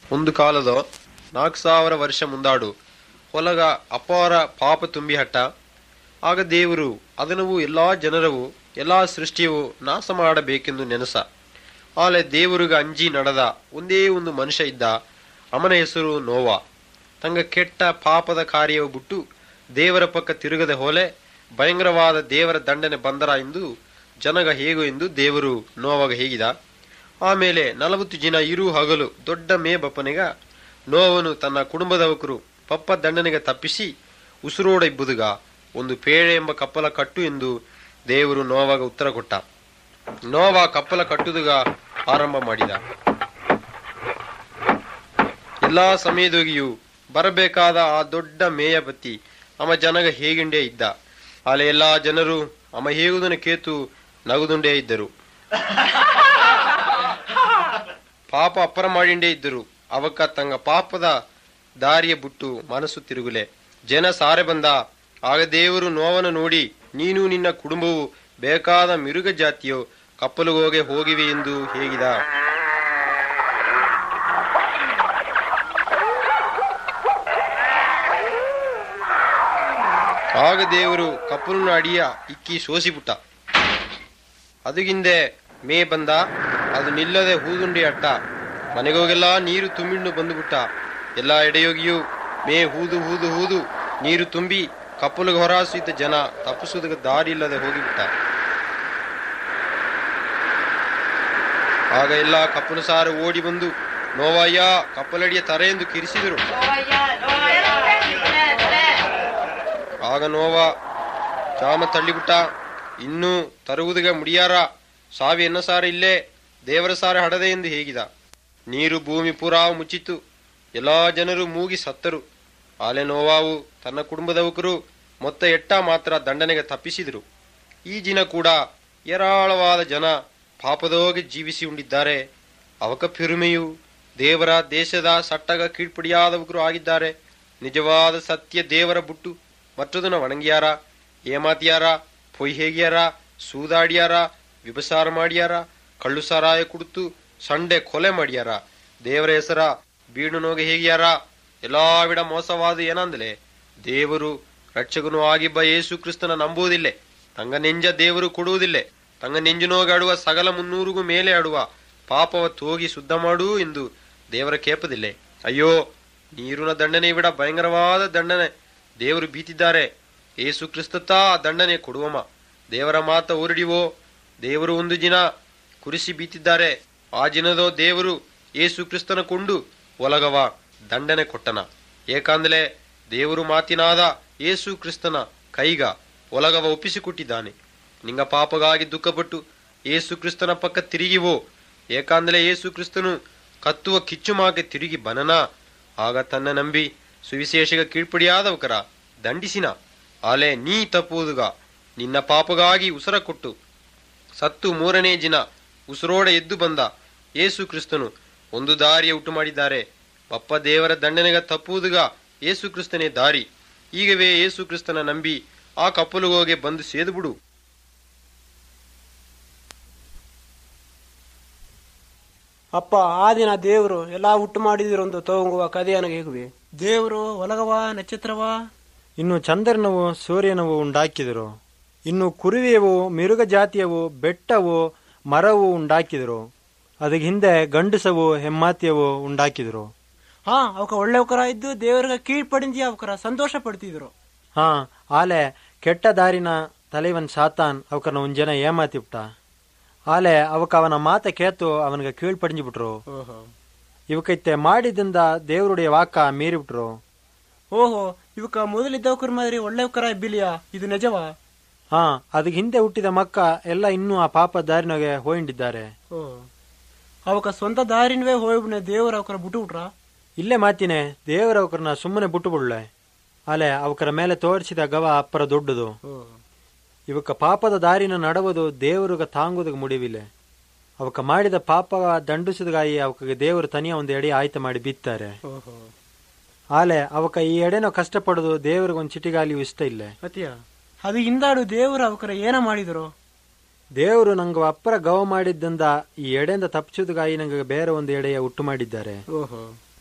ಒಂದು ಕಾಲದ ನಾಲ್ಕು ಸಾವಿರ ವರ್ಷ ಮುಂದಾಡು ಹೊಲಗ ಅಪಾರ ಪಾಪ ತುಂಬಿ ಹಟ್ಟ ಆಗ ದೇವರು ಅದನವು ಎಲ್ಲಾ ಜನರವು ಎಲ್ಲಾ ಸೃಷ್ಟಿಯು ನಾಶ ಮಾಡಬೇಕೆಂದು ನೆನಸ ಆಲೆ ದೇವರಿಗೆ ಅಂಜಿ ನಡೆದ ಒಂದೇ ಒಂದು ಮನುಷ್ಯ ಇದ್ದ ಅವನ ಹೆಸರು ನೋವಾ ತಂಗ ಕೆಟ್ಟ ಪಾಪದ ಕಾರ್ಯವು ಬಿಟ್ಟು ದೇವರ ಪಕ್ಕ ತಿರುಗದೆ ಹೋಲೆ ಭಯಂಕರವಾದ ದೇವರ ದಂಡನೆ ಬಂದರ ಎಂದು ಜನಗ ಹೇಗು ಎಂದು ದೇವರು ನೋವಾಗ ಹೇಗಿದ ಆಮೇಲೆ ನಲವತ್ತು ಜನ ಇರು ಹಗಲು ದೊಡ್ಡ ಮೇ ಬಪ್ಪನಿಗ ನೋವನು ತನ್ನ ಕುಟುಂಬದವಕರು ಪಪ್ಪ ದಂಡನೆಗೆ ತಪ್ಪಿಸಿ ಉಸಿರೋಡ ಇಬ್ಬುದುಗ ಒಂದು ಪೇಳೆ ಎಂಬ ಕಪ್ಪಲ ಕಟ್ಟು ಎಂದು ದೇವರು ನೋವಾಗ ಉತ್ತರ ಕೊಟ್ಟ ನೋವ ಕಪ್ಪಲ ಕಟ್ಟುದುಗ ಆರಂಭ ಮಾಡಿದ ಎಲ್ಲಾ ಸಮಯದೊಗಿಯೂ ಬರಬೇಕಾದ ಆ ದೊಡ್ಡ ಮೇಯ ಬತ್ತಿ ಅಮ ಜನಗ ಹೇಗಿಂಡೇ ಇದ್ದ ಅಲ್ಲಿ ಎಲ್ಲಾ ಜನರು ಅಮ ಹೇಗುದನ ಕೇತು ನಗುದುಂಡೇ ಇದ್ದರು ಪಾಪ ಅಪ್ಪರ ಮಾಡಿಂಡೇ ಇದ್ದರು ಅವಕ್ಕ ತಂಗ ಪಾಪದ ದಾರಿಯ ಬಿಟ್ಟು ಮನಸ್ಸು ತಿರುಗುಲೆ ಜನ ಸಾರೆ ಬಂದ ಆಗ ದೇವರು ನೋವನ ನೋಡಿ ನೀನು ನಿನ್ನ ಕುಟುಂಬವು ಬೇಕಾದ ಮಿರುಗ ಜಾತಿಯೋ ಕಪ್ಪಲುಗೋಗೆ ಹೋಗಿವೆ ಎಂದು ಹೇಗಿದ ಆಗ ದೇವರು ಕಪ್ಪಲನ್ನ ಅಡಿಯ ಇಕ್ಕಿ ಸೋಸಿಬಿಟ್ಟ ಅದಗಿಂದೆ ಮೇ ಬಂದ ಅದು ನಿಲ್ಲದೆ ಹೂದುಂಡಿ ಅಟ್ಟ ಮನೆಗೋಗೆಲ್ಲ ನೀರು ತುಂಬಿಂಡು ಬಂದುಬಿಟ್ಟ ಎಲ್ಲ ಎಡೆಯೋಗಿಯೂ ಮೇ ಹೂದು ಹೂದು ಹೂದು ನೀರು ತುಂಬಿ ಕಪ್ಪಲಿಗೆ ಹೊರಾಸಿದ್ದ ಜನ ತಪ್ಪಿಸುವುದಕ್ಕೆ ದಾರಿ ಇಲ್ಲದೆ ಹೋಗಿಬಿಟ್ಟ ಆಗ ಎಲ್ಲ ಕಪ್ಪಲು ಸಾರು ಓಡಿ ಬಂದು ನೋವಯ್ಯ ಕಪ್ಪಲಡಿಯ ತರೆ ಎಂದು ಕಿರಿಸಿದರು ಆಗ ನೋವ ಜಾಮ ತಳ್ಳಿಬಿಟ್ಟ ಇನ್ನೂ ತರುವುದಿಗೆ ಮುಡಿಯಾರ ಸಾವಿ ಎನ್ನ ಸಾರ ಇಲ್ಲೇ ದೇವರ ಸಾರ ಹಡದೆ ಎಂದು ಹೇಗಿದ ನೀರು ಭೂಮಿ ಪುರಾ ಮುಚ್ಚಿತು ಎಲ್ಲಾ ಜನರು ಮೂಗಿ ಸತ್ತರು ಆಲೆ ನೋವಾವು ತನ್ನ ಕುಟುಂಬದವಕರು ಮೊತ್ತ ಎಟ್ಟ ಮಾತ್ರ ದಂಡನೆಗೆ ತಪ್ಪಿಸಿದರು ಈ ದಿನ ಕೂಡ ಏರಾಳವಾದ ಜನ ಪಾಪದೋಗಿ ಜೀವಿಸಿ ಉಂಡಿದ್ದಾರೆ ಅವಕ ಪಿರುಮೆಯು ದೇವರ ದೇಶದ ಸಟ್ಟಗ ಕೀಳ್ಪಡಿಯಾದವಕರು ಆಗಿದ್ದಾರೆ ನಿಜವಾದ ಸತ್ಯ ದೇವರ ಬುಟ್ಟು ಮತ್ತದನ್ನ ವಣಂಗಿಯಾರ ಏಮಾತಿಯಾರ ಪೊಯ್ ಹೇಗಿಯಾರ ಸೂದಾಡಿಯಾರ ವಿಭಸಾರ ಮಾಡ್ಯಾರ ಕಳ್ಳು ಸಾರಾಯ ಕುಡಿತು ಸಂಡೆ ಕೊಲೆ ಮಾಡ್ಯಾರ ದೇವರ ಹೆಸರ ಬೀಡು ನೋಗೆ ಹೇಗಿಯಾರ ಎಲ್ಲಾ ವಿಡ ಮೋಸವಾದ ಏನಂದಲೆ ದೇವರು ರಕ್ಷಕನು ಆಗಿಬ್ಬ ಯೇಸು ಕ್ರಿಸ್ತನ ನಂಬುವುದಿಲ್ಲ ತಂಗ ನೆಂಜ ದೇವರು ಕೊಡುವುದಿಲ್ಲ ತಂಗ ನೆಂಜುನೋಗಿ ಆಡುವ ಸಗಲ ಮುನ್ನೂರಿಗೂ ಮೇಲೆ ಆಡುವ ಪಾಪವ ತೋಗಿ ಶುದ್ಧ ಮಾಡು ಎಂದು ದೇವರ ಕೇಪದಿಲ್ಲ ಅಯ್ಯೋ ನೀರಿನ ದಂಡನೆ ವಿಡ ಭಯಂಕರವಾದ ದಂಡನೆ ದೇವರು ಬೀತಿದ್ದಾರೆ ಏಸು ಕ್ರಿಸ್ತತ್ತ ಆ ದಂಡನೆ ಕೊಡುವಮ್ಮ ದೇವರ ಮಾತ ಊರಡಿವೋ ದೇವರು ಒಂದು ದಿನ ಕುರಿಸಿ ಬೀತಿದ್ದಾರೆ ಆ ದಿನದೋ ದೇವರು ಏಸು ಕ್ರಿಸ್ತನ ಕೊಂಡು ಒಲಗವ ದಂಡನೆ ಕೊಟ್ಟನ ಏಕಾಂದಲೆ ದೇವರು ಮಾತಿನಾದ ಏಸು ಕ್ರಿಸ್ತನ ಕೈಗ ಒಲಗವ ಒಪ್ಪಿಸಿಕೊಟ್ಟಿದ್ದಾನೆ ನಿಂಗ ಪಾಪಗಾಗಿ ದುಃಖಪಟ್ಟು ಏಸು ಕ್ರಿಸ್ತನ ಪಕ್ಕ ತಿರುಗಿವೋ ಏಕಾಂದಲೆ ಏಸು ಕ್ರಿಸ್ತನು ಕತ್ತುವ ಕಿಚ್ಚುಮಾಗೆ ತಿರುಗಿ ಬನನ ಆಗ ತನ್ನ ನಂಬಿ ಸುವಿಶೇಷಗ ಕೀಳ್ಪಡಿಯಾದವಕರ ದಂಡಿಸಿನ ಆಲೆ ನೀ ತಪ್ಪುವುದುಗ ನಿನ್ನ ಪಾಪಗಾಗಿ ಉಸರ ಕೊಟ್ಟು ಸತ್ತು ಮೂರನೇ ದಿನ ಉಸಿರೋಡ ಎದ್ದು ಬಂದ ಏಸು ಕ್ರಿಸ್ತನು ಒಂದು ದಾರಿಯ ಉಂಟು ಮಾಡಿದ್ದಾರೆ ಪಪ್ಪ ದೇವರ ದಂಡನೆಗ ತಪ್ಪುವುದುಗ ಏಸು ಕ್ರಿಸ್ತನೇ ದಾರಿ ಈಗವೇ ಏಸು ಕ್ರಿಸ್ತನ ನಂಬಿ ಆ ಕಪ್ಪಲುಗೋಗೆ ಬಂದು ಸೇದುಬಿಡು ಅಪ್ಪ ಆ ದಿನ ದೇವರು ಎಲ್ಲಾ ಹುಟ್ಟು ಮಾಡಿದಿರೊಂದು ತಗೊಂಗುವ ಕಥೆಯನಗೆ ಹೇಗುವೆ ದೇವರು ಒಲಗವ ನಕ್ಷತ್ರವ ಇನ್ನು ಚಂದ್ರನವು ಸೂರ್ಯನವು ಉಂಡಾಕಿದರು ಇನ್ನು ಕುರುವಿಯವು ಮಿರುಗ ಜಾತಿಯವು ಬೆಟ್ಟವು ಮರವು ಉಂಡಾಕಿದರು ಅದಕ್ಕೆ ಹಿಂದೆ ಗಂಡಸವು ಹೆಮ್ಮಾತಿಯವು ಉಂಡಾಕಿದರು ಹಾ ಅವಕ ಒಳ್ಳೆವಕರ ಇದ್ದು ದೇವರಿಗೆ ಕೀಳ್ಪಡಿಂದಿ ಅವಕರ ಸಂತೋಷ ಪಡ್ತಿದ್ರು ಹಾ ಆಲೆ ಕೆಟ್ಟ ದಾರಿನ ತಲೆವನ್ ಸಾತಾನ್ ಅವಕನ ಒಂಜನ ಏಮಾತಿಬಿಟ್ಟ ಆಲೆ ಅವಕ ಅವನ ಮಾತ ಕೇತು ಅವನಿಗೆ ಕೀಳ್ಪಡಿಂಜಿ ಬಿಟ್ರು ಇವಕೈತೆ ಮಾಡಿದಿಂದ ದೇವರುடைய ವಾಕ ಮೀರಿಬಿಟ್ರು ಓಹೋ ಇವಕ ಮೊದಲಿದ್ದವಕರ ಮಾದರಿ ಒಳ್ಳೆವಕರ ಇಬ್ಬಿಲಿಯಾ ಇದು ನಿಜವಾ ಹಾ ಅದಕ್ಕೆ ಹಿಂದೆ ಹುಟ್ಟಿದ ಮಕ್ಕ ಎಲ್ಲ ಇನ್ನೂ ಆ ಪಾಪ ದಾರಿನಾಗೆ ಹೋಯಿಂಡಿದ್ದಾರೆ ಓ ಅವಕ ಸ್ವಂತ ದಾರಿನವೇ ಹೋಗ್ಬಿಡ್ನೆ ದೇವ್ರ ಅವಕರ ಬಿಟ್ಟು ಬಿಟ್ರ ಇಲ್ಲೇ ಮಾತಿನೇ ದೇವರ ಅವಕರನ್ನ ಸುಮ್ಮನೆ ಬಿಟ್ಟು ಬಿಡ್ಲೆ ಅಲೆ ಅವಕರ ಮೇಲೆ ತೋರಿಸಿದ ಗವ ಅಪ್ಪರ ದೊಡ್ಡದು ಇವಕ್ಕ ಪಾಪದ ದಾರಿನ ನಡವುದು ದೇವರುಗ ತಾಂಗುದಗ ಮುಡಿವಿಲೆ ಅವಕ ಮಾಡಿದ ಪಾಪ ದಂಡಿಸಿದಗಾಯಿ ಅವಕ್ಕೆ ದೇವರು ತನಿಯ ಒಂದು ಎಡೆ ಆಯ್ತ ಮಾಡಿ ಬಿತ್ತಾರೆ ಓಹೋ ಆಲೆ ಅವಕ ಈ ಎಡೆನೋ ಕಷ್ಟಪಡೋದು ದೇವರಿಗೆ ಒಂದು ಚಿಟಿಗಾಲಿಯೂ ಇಷ್ಟ ಇಲ್ಲೇ ಅತಿಯ ಅದು ಹಿಂದಾಡು ದೇವ್ರ ಅವಕರ ಏನ ಮಾಡಿದ್ರು ದೇವರು ನಂಗ ಅಪ್ಪರ ಗವ ಮಾಡಿದ್ದಿಂದ ಈ ಎಡೆಯಿಂದ ತಪ್ಪಿಸುದಗಾಯಿ ನಂಗೆ ಬೇರೆ ಒಂದು ಎಡೆಯ ಉಟ್ಟು ಮಾಡಿದ್ದಾರೆ ಓಹೋ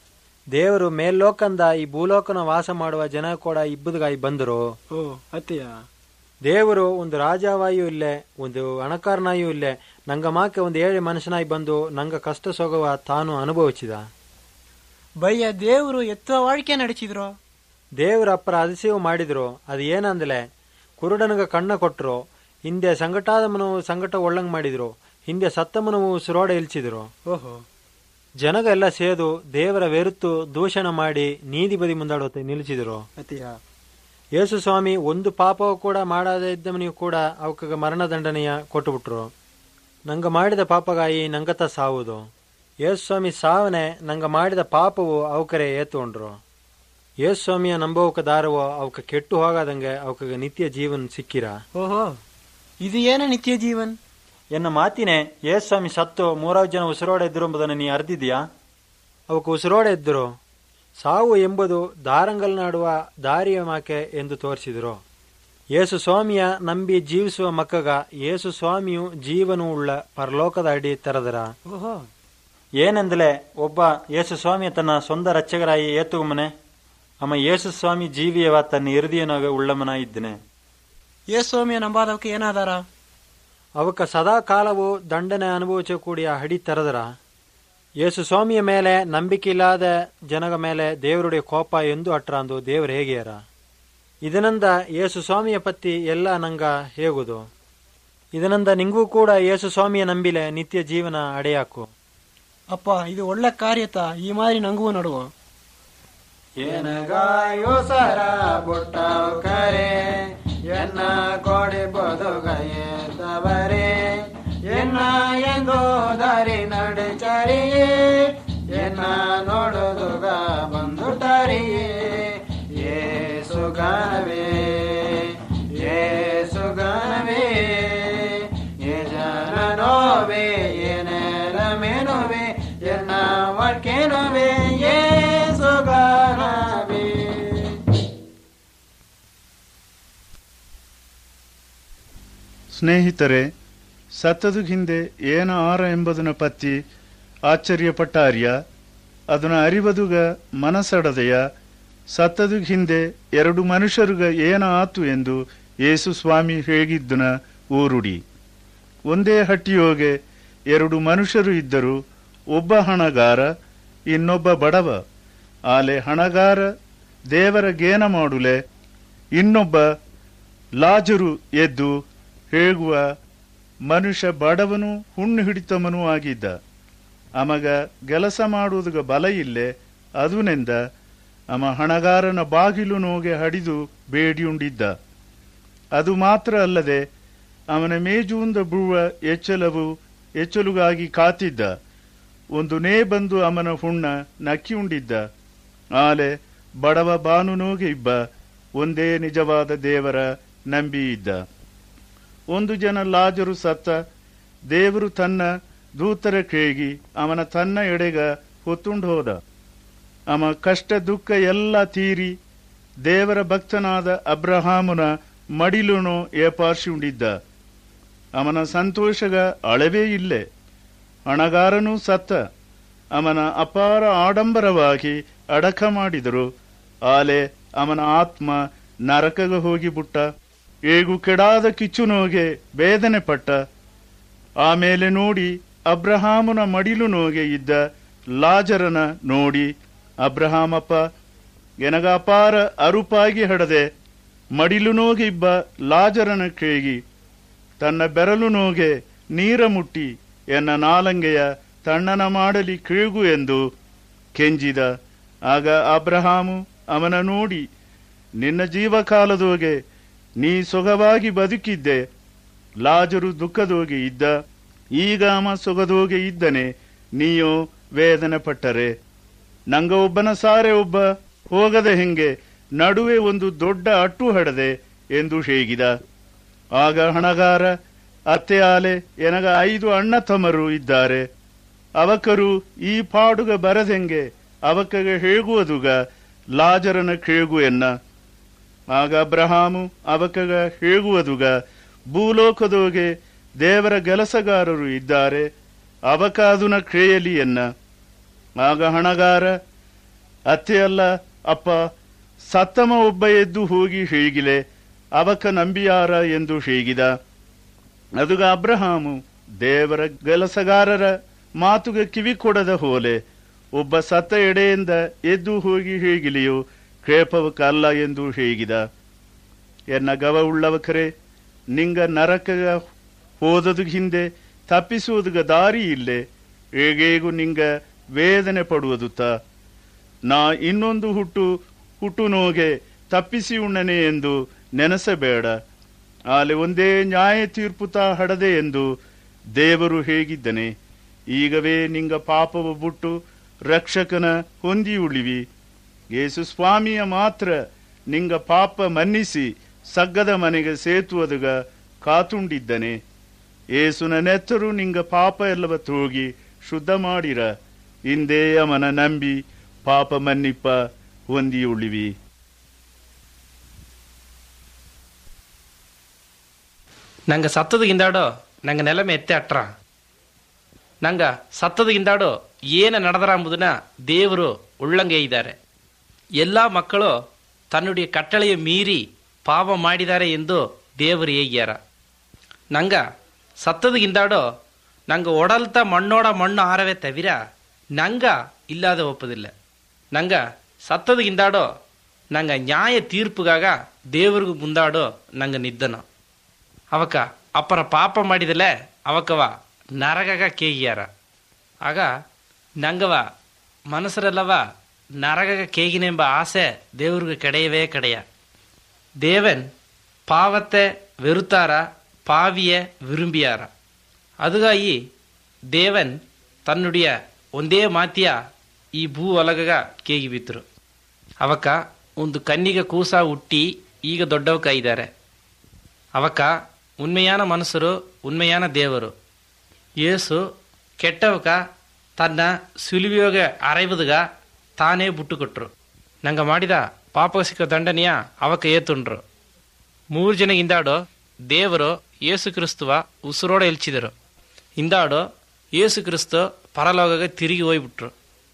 ದೇವರು ಮೇಲ್ಲೋಕಂದ ಈ ಭೂಲೋಕನ ವಾಸ ಮಾಡುವ ಜನ ಕೂಡ ಇಬ್ಬದಗಾಯಿ ಬಂದರು ಓ ಅತ್ತೆಯ ದೇವರು ಒಂದು ರಾಜವಾಯು ಇಲ್ಲೇ ಒಂದು ಹಣಕಾರನಾಯು ಇಲ್ಲೇ ನಂಗ ಮಾಕೆ ಒಂದು ಏಳೆ ಮನುಷ್ಯನಾಗಿ ಬಂದು ನಂಗ ಕಷ್ಟ ಸೋಗವ ತಾನು ಅನುಭವಿಸಿದ ಬಯ್ಯ ದೇವರು ಎತ್ತ ವಾಡಿಕೆ ನಡೆಸಿದ್ರು ದೇವರ ಅಪ್ಪರ ಅತಿಶಯವು ಮಾಡಿದ್ರು ಅದು ಏನಂದಲೆ ಕುರುಡನಗ ಕಣ್ಣ ಕೊಟ್ರು ಹಿಂದೆ ಸಂಕಟಾದಮನು ಸಂಕಟ ಒಳ್ಳಂಗ್ ಮಾಡಿದ್ರು ಹಿಂದೆ ಸತ್ತಮನು ಸುರೋಡ ಇಲ್ಸಿದ್ರು ಓಹೋ ಜನಗ ಎಲ್ಲ ಸೇದು ದೇವರ ವೆರುತ್ತು ದೂಷಣ ಮಾಡಿ ನೀದಿ ಬದಿ ಮುಂದಾಡುತ್ತೆ ನಿಲ್ಲಿಸಿದ್ರು ಅತ್ತೆಯ ಯೇಸು ಸ್ವಾಮಿ ಒಂದು ಪಾಪವು ಕೂಡ ಮಾಡದೇ ಇದ್ದವನಿಗೂ ಕೂಡ ಅವಕಾಗ ಮರಣದಂಡನೆಯ ಕೊಟ್ಟುಬಿಟ್ರು ನಂಗ ಮಾಡಿದ ಪಾಪಗಾಯಿ ನಂಗತ ಸಾವುದು ಯೇಸು ಸ್ವಾಮಿ ಸಾವನೆ ನಂಗ ಮಾಡಿದ ಪಾಪವು ಅವಕರೆ ಏತುಕೊಂಡ್ರು ಯೇಸು ಸ್ವಾಮಿಯ ನಂಬೋಕ ದಾರವೋ ಅವಕ ಕೆಟ್ಟು ಹೋಗಾದಂಗೆ ಅವಕಾಗ ನಿತ್ಯ ಜೀವನ್ ಸಿಕ್ಕಿರ ಓಹೋ ಇದು ಏನ ನಿತ್ಯ ಜೀವನ್ ಎನ್ನ ಮಾತಿನೇ ಯೇಸು ಸ್ವಾಮಿ ಸತ್ತು ಮೂರಾರು ಜನ ಉಸಿರೋಡ ಇದ್ರು ಎಂಬುದನ್ನು ನೀ ಅರ್ದಿದ್ಯಾ ಅವಕ್ಕೆ ಉಸಿರೋಡ ಇದ್ದರು ಸಾವು ಎಂಬುದು ದಾರಂಗಲ್ನಾಡುವ ದಾರಿಯ ಮಾಕೆ ಎಂದು ತೋರಿಸಿದರು ಯೇಸು ಸ್ವಾಮಿಯ ನಂಬಿ ಜೀವಿಸುವ ಮಕ್ಕಗ ಯೇಸು ಸ್ವಾಮಿಯು ಜೀವನು ಉಳ್ಳ ಪರಲೋಕದ ಅಡಿ ತೆರೆದರ ಓಹೋ ಏನೆಂದಲೇ ಒಬ್ಬ ಯೇಸು ಸ್ವಾಮಿಯ ತನ್ನ ಸ್ವಂತ ರಚ್ಚಗರಾಯಿ ಏತುಗುಮನೆ ಅಮ್ಮ ಯೇಸು ಸ್ವಾಮಿ ಜೀವಿಯವ ತನ್ನ ಇರುದಿಯನಾಗ ಉಳ್ಳಮನ ಇದ್ದನೆ ಯೇಸು ಸ್ವಾಮಿಯ ನಂಬಾದವಕ್ಕೆ ಏನಾದಾರ ಅವಕ್ಕ ಸದಾ ಕಾಲವು ದಂಡನೆ ಅನುಭವಿಸ ಕೂಡಿಯ ಹಡಿ ತೆರೆದರ ಯೇಸು ಸ್ವಾಮಿಯ ಮೇಲೆ ನಂಬಿಕೆ ಇಲ್ಲದ ಜನಗ ಮೇಲೆ ದೇವರುடைய ಕೋಪ ಎಂದು ಅಟ್ರಾಂದು ದೇವರು ಹೇಗೆಯರ ಇದನಂದ ಯೇಸು ಸ್ವಾಮಿಯ ಪತ್ತಿ ಎಲ್ಲ ನಂಗ ಹೇಗುದು ಇದನಂದ ನಿಂಗೂ ಕೂಡ ಯೇಸು ಸ್ವಾಮಿಯ ನಂಬಿಲೆ ನಿತ್ಯ ಜೀವನ ಅಡೆಯಾಕು ಅಪ್ಪ ಇದು ಒಳ್ಳೆ ಕಾರ್ಯತ ಈ ಮಾರಿ ನಂಗೂ ನಡುವ ಏನಗಾಯೋ ಸರ ಬುಟ್ಟವು ಕರೆ ಎನ್ನ ಕೊಡಿ ಬದುಗಯದವರೇ ಎನ್ನ ಎಂದು ದಾರಿ ನಡೆಚರಿಯೇ ಎನ್ನ ನೋಡುದುಗ ಬಂದುಟರಿಯೇ ಏಸು ಗಾನವೇ ಏಸು ಗಾನವೇ ಏ ಜನ ನೋವೇ ಏನೆಲ ಮೇನುವೆ ಎನ್ನ ಒಟ್ಕೇನುವೆ ಏಸು ಗಾನವೇ ಸ್ನೇಹಿತರೆ ಸತ್ತದು ಹಿಂದೆ ಏನ ಆರ ಎಂಬುದನ್ನ ಪತ್ತಿ ಆಶ್ಚರ್ಯಪಟ್ಟ ಆರ್ಯ ಅದನ್ನ ಅರಿವದುಗ ಮನಸಡದೆಯ ಸತ್ತದು ಹಿಂದೆ ಎರಡು ಮನುಷ್ಯರುಗ ಏನ ಆತು ಎಂದು ಯೇಸು ಸ್ವಾಮಿ ಹೇಗಿದ್ದನ ಊರುಡಿ ಒಂದೇ ಹಟ್ಟಿಯೋಗೆ ಎರಡು ಮನುಷ್ಯರು ಇದ್ದರು ಒಬ್ಬ ಹಣಗಾರ ಇನ್ನೊಬ್ಬ ಬಡವ ಆಲೆ ಹಣಗಾರ ದೇವರ ಗೇನ ಮಾಡುಲೆ ಇನ್ನೊಬ್ಬ ಲಾಜರು ಎದ್ದು ಹೇಗುವ ಮನುಷ್ಯ ಬಡವನು ಹುಣ್ಣು ಹಿಡಿತಮನೂ ಆಗಿದ್ದ ಅಮಗ ಕೆಲಸ ಮಾಡುವುದಗ ಬಲ ಇಲ್ಲೆ ಅದುನೆಂದ ಅಮ ಹಣಗಾರನ ಬಾಗಿಲು ನೋಗೆ ಹಡಿದು ಬೇಡಿಯುಂಡಿದ್ದ ಅದು ಮಾತ್ರ ಅಲ್ಲದೆ ಅವನ ಮೇಜುಂದ ಬೀಳುವ ಎಚ್ಚಲವು ಎಚ್ಚಲುಗಾಗಿ ಕಾತಿದ್ದ ಒಂದು ನೇ ಬಂದು ಅವನ ಹುಣ್ಣ ನಕ್ಕಿಯುಂಡಿದ್ದ ಆಲೆ ಬಡವ ಬಾನು ನೋಗೆ ಇಬ್ಬ ಒಂದೇ ನಿಜವಾದ ದೇವರ ನಂಬಿ ಇದ್ದ ಒಂದು ಜನ ಲಾಜರು ಸತ್ತ ದೇವರು ತನ್ನ ದೂತರ ಕೇಗಿ ಅವನ ತನ್ನ ಎಡೆಗ ಹೊತ್ತುಂಡು ಹೋದ ಅವ ಕಷ್ಟ ದುಃಖ ಎಲ್ಲ ತೀರಿ ದೇವರ ಭಕ್ತನಾದ ಅಬ್ರಹಾಮನ ಮಡಿಲುನು ಏಪಾರ್ಸಿ ಉಂಡಿದ್ದ ಅವನ ಸಂತೋಷಗ ಅಳವೇ ಇಲ್ಲೆ ಹಣಗಾರನೂ ಸತ್ತ ಅವನ ಅಪಾರ ಆಡಂಬರವಾಗಿ ಅಡಕ ಮಾಡಿದರು ಆಲೆ ಅವನ ಆತ್ಮ ನರಕಗ ಹೋಗಿಬಿಟ್ಟ ಏಗು ಕೆಡಾದ ಕಿಚ್ಚುನೋಗೆ ಬೇದನೆ ಪಟ್ಟ ಆಮೇಲೆ ನೋಡಿ ಅಬ್ರಹಾಮನ ಮಡಿಲು ನೋಗೆ ಇದ್ದ ಲಾಜರನ ನೋಡಿ ಅಬ್ರಹಾಮಪ್ಪ ಎನಗ ಅಪಾರ ಅರುಪಾಗಿ ಹಡದೆ ಮಡಿಲು ನೋಗೆ ಇಬ್ಬ ಲಾಜರನ ಕೇಗಿ ತನ್ನ ಬೆರಳು ನೋಗೆ ನೀರ ಮುಟ್ಟಿ ಎನ್ನ ನಾಲಂಗೆಯ ತಣ್ಣನ ಮಾಡಲಿ ಕೇಗು ಎಂದು ಕೆಂಜಿದ ಆಗ ಅಬ್ರಹಾಮು ಅವನ ನೋಡಿ ನಿನ್ನ ಜೀವಕಾಲದೋಗೆ ನೀ ಸೊಗವಾಗಿ ಬದುಕಿದ್ದೆ ಲಾಜರು ದುಃಖದೋಗೆ ಇದ್ದ ಈಗ ಅವ ಸೊಗದೋಗೆ ಇದ್ದನೆ ನೀಯೋ ವೇದನೆ ಪಟ್ಟರೆ ನಂಗ ಒಬ್ಬನ ಸಾರೆ ಒಬ್ಬ ಹೋಗದ ಹೆಂಗೆ ನಡುವೆ ಒಂದು ದೊಡ್ಡ ಅಟ್ಟು ಹಡದೆ ಎಂದು ಹೇಗಿದ ಆಗ ಹಣಗಾರ ಅತ್ತೆ ಆಲೆ ಎನಗ ಐದು ಅಣ್ಣ ತಮ್ಮರು ಇದ್ದಾರೆ ಅವಕರು ಈ ಪಾಡುಗ ಬರದೆಂಗೆ ಅವಕಗೆ ಹೇಗುವುದುಗ ಲಾಜರನ ಕೇಗು ಎನ್ನ ಆಗ ಅಬ್ರಹಾಮು ಅವಕಗ ಹೇಗುವುದುಗ ಭೂಲೋಕದೋಗೆ ದೇವರ ಕೆಲಸಗಾರರು ಇದ್ದಾರೆ ಅವಕಾದುನ ಕ್ರೇಯಲಿ ಎನ್ನ ಆಗ ಹಣಗಾರ ಅತ್ತೆ ಅಲ್ಲ ಅಪ್ಪ ಸತ್ತಮ ಒಬ್ಬ ಎದ್ದು ಹೋಗಿ ಹೇಗಿಲೆ ಅವಕ ನಂಬಿಯಾರ ಎಂದು ಹೇಗಿದ ಅದುಗ ಅಬ್ರಹಾಮು ದೇವರ ಕೆಲಸಗಾರರ ಮಾತುಗೆ ಕಿವಿ ಕೊಡದ ಹೋಲೆ ಒಬ್ಬ ಸತ್ತ ಎಡೆಯಿಂದ ಎದ್ದು ಹೋಗಿ ಹೇಗಿಲೆಯೋ ಕೇಪವಕ ಅಲ್ಲ ಎಂದು ಹೇಗಿದ ಎನ್ನ ಗವ ಉಳ್ಳವಕರೇ ನಿಂಗ ನರಕಗ ಹೋದದು ಹಿಂದೆ ತಪ್ಪಿಸುವುದಗ ದಾರಿ ಇಲ್ಲೇ ಹೇಗೇಗೂ ನಿಂಗ ವೇದನೆ ಪಡುವುದು ತ ನಾ ಇನ್ನೊಂದು ಹುಟ್ಟು ಹುಟ್ಟು ನೋಗೆ ತಪ್ಪಿಸಿ ಉಣ್ಣನೆ ಎಂದು ನೆನೆಸಬೇಡ ಆಲೆ ಒಂದೇ ನ್ಯಾಯ ತೀರ್ಪು ತಾ ಹಡದೆ ಎಂದು ದೇವರು ಹೇಗಿದ್ದನೆ ಈಗವೇ ನಿಂಗ ಪಾಪವ ಬಿಟ್ಟು ರಕ್ಷಕನ ಹೊಂದಿ ಉಳಿವಿ ಯೇಸು ಸ್ವಾಮಿಯ ಮಾತ್ರ ನಿಂಗ ಪಾಪ ಮನ್ನಿಸಿ ಸಗ್ಗದ ಮನೆಗೆ ಸೇತುವದುಗ ಕಾತುಂಡಿದ್ದನೆ ಏಸುನ ನೆತ್ತರು ನಿಂಗ ಪಾಪ ಎಲ್ಲವ ತೋಗಿ ಶುದ್ಧ ಮಾಡಿರ ಹಿಂದೆ ಅವನ ನಂಬಿ ಪಾಪ ಮನ್ನಿಪ್ಪ ಹೊಂದಿ ಉಳಿವಿ ನಂಗೆ ಸತ್ತದ ಗಿಂದಾಡೋ ನಂಗೆ ನೆಲಮೆ ಎತ್ತೆ ಅಟ್ರ ನಂಗೆ ಸತ್ತದ ಗಿಂದಾಡೋ ಏನು ನಡೆದರ ಎಂಬುದನ್ನ ದೇವರು ಉಳ್ಳಂಗೆ ಇದ್ದಾರೆ ಎಲ್ಲ ಮಕ್ಕಳು ತನ್ನುடைய ಕಟ್ಟಳೆಯ ಮೀರಿ ಪಾಪ ಮಾಡಿದ್ದಾರೆ ಎಂದು ದೇವರು ಹೇಗ್ಯಾರ ನಂಗ ಸತ್ತದ ಗಿಂದಾಡೋ ನಂಗೆ ಒಡಲ್ತ ಮಣ್ಣೋಡ ಮಣ್ಣು ಆರವೇ ತವಿರ ನಂಗ ಇಲ್ಲದ ಒಪ್ಪದಿಲ್ಲ ನಂಗ ಸತ್ತದ ಗಿಂದಾಡೋ ನಂಗ ನ್ಯಾಯ ತೀರ್ಪುಗಾಗ ದೇವ್ರಿಗೂ ಮುಂದಾಡೋ ನಂಗೆ ನಿದ್ದನ ಅವಕ ಅಪ್ಪರ ಪಾಪ ಮಾಡಿದಲೆ ಅವಕವ ನರಗಗ ಕೇಗಿಯಾರ ಆಗ ನಂಗವ ಮನಸ್ಸರೆಲ್ಲವ ನರಗಗ ಕೇಗಿನೆಂಬ ಆಸೆ ದೇವ್ರಿಗೆ ಕಡೆಯವೇ ಕಡೆಯ தேவன் பாவத்தை வெறுத்தார பாவிய விரும்பியார அதுகாயி தேவன் தன்னுடைய ಒಂದೇ ಮಾತಿಯ ಈ ಭೂ ಒಲಗಗ ಕೇಗಿ ಬಿತ್ತರು ಅವಕ್ಕ ಒಂದು ಕನ್ನಿಗೆ ಕೂಸ ಹುಟ್ಟಿ ಈಗ ದೊಡ್ಡವಕ ಇದ್ದಾರೆ ಅವಕ್ಕ ಉண்மையான ಮನಸ್ಸರು ಉண்மையான ದೇವರು ಯೇಸು ಕೆಟ್ಟವಕ ತನ್ನ ಸುಲಿವಿಯೋಗ ಅರೈವದಗ ತಾನೇ ಬುಟ್ಟು ಕೊಟ್ರು ನಂಗೆ ಮಾಡಿದ ಪಾಪ ಸಿಕ್ಕ ದಂಡನೆಯ ಅವಕ ಏತುಂಡ್ರು ಮೂರು ಜನ ಹಿಂದಾಡೋ ದೇವರು ಯೇಸು ಕ್ರಿಸ್ತುವ ಉಸಿರೋಡ ಎಲ್ಚಿದರು ಹಿಂದಾಡೋ ಯೇಸು ಕ್ರಿಸ್ತು ಪರಲೋಗಗೆ ತಿರುಗಿ ಹೋಗ್ಬಿಟ್ರು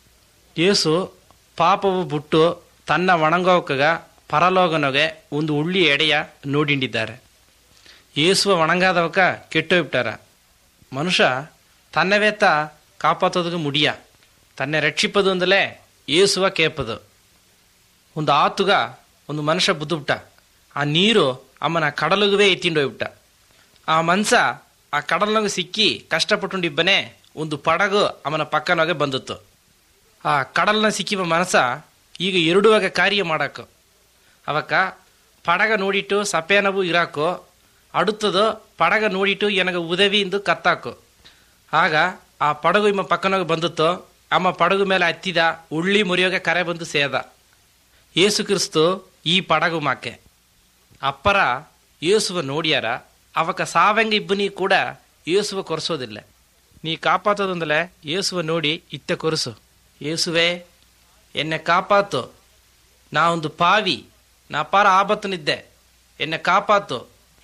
ಯೇಸು ಪಾಪವು ಬಿಟ್ಟು ತನ್ನ ಒಣಗೋಕಗ ಪರಲೋಗನೊಗೆ ಒಂದು ಉಳ್ಳಿ ಎಡೆಯ ನೋಡಿಂಡಿದ್ದಾರೆ ಯೇಸುವ ಒಣಗಾದವಕ ಕೆಟ್ಟೋಗ್ಬಿಟ್ಟಾರ ಮನುಷ್ಯ ತನ್ನವೇತ ಕಾಪಾತೋದಕ್ಕೆ ಮುಡಿಯ ತನ್ನೆ ರಕ್ಷಿಪದು ಅಂದಲೇ ಯೇಸುವ ಕೇಪದು ಒಂದು ಆತುಗ ಒಂದು ಮನುಷ್ಯ ಬುದ್ದುಬಿಟ್ಟ ಆ ನೀರು ಅಮ್ಮನ ಕಡಲುಗುವೇ ಎತ್ತಿಂಡೋಗ್ಬಿಟ್ಟ ಆ ಮನ್ಸ ಆ ಕಡಲ್ನಾಗ ಸಿಕ್ಕಿ ಕಷ್ಟಪಟ್ಟುಂಡಿಬ್ಬನೇ ಒಂದು ಪಡಗು ಅವನ ಪಕ್ಕನಾಗೆ ಬಂದಿತ್ತು ಆ ಕಡಲ್ನ ಸಿಕ್ಕಿವ ಮನಸ ಈಗ ಎರಡುವಾಗ ಕಾರ್ಯ ಮಾಡಾಕು ಅವಕ್ಕ ಪಡಗ ನೋಡಿಟ್ಟು ಸಪೇನವು ಇರಾಕು ಅಡುತ್ತದು ಪಡಗ ನೋಡಿಟ್ಟು ಎನಗ ಉದವಿಯಿಂದ ಕತ್ತಾಕು ಆಗ ಆ ಪಡಗು ಇಮ್ಮ ಪಕ್ಕನಾಗ ಬಂದಿತ್ತು ಅಮ್ಮ ಪಡಗು ಮೇಲೆ ಹತ್ತಿದ ಉಳ್ಳಿ ಮುರಿಯೋಗೆ ಕರೆ ಬಂದು ಸೇದ ಯೇಸು ಕ್ರಿಸ್ತು ಈ ಪಡಗು ಮಾಕೆ ಅಪ್ಪರ ಯೇಸುವ ನೋಡ್ಯಾರ ಅವಕ ಸಾವಂಗ ಇಬ್ಬನಿ ಕೂಡ ಯೇಸುವ ಕೊರೆಸೋದಿಲ್ಲ ನೀ ಕಾಪಾತದಂದಲೆ ಯೇಸುವ ನೋಡಿ ಇತ್ತೆ ಕೊರಸು ಯೇಸುವೆ ಎನ್ನೆ ಕಾಪಾತು ನಾ ಒಂದು ಪಾವಿ ನಾ ಅಪಾರ ಆಪತ್ತನಿದ್ದೆ ಎನ್ನೆ ಕಾಪಾತು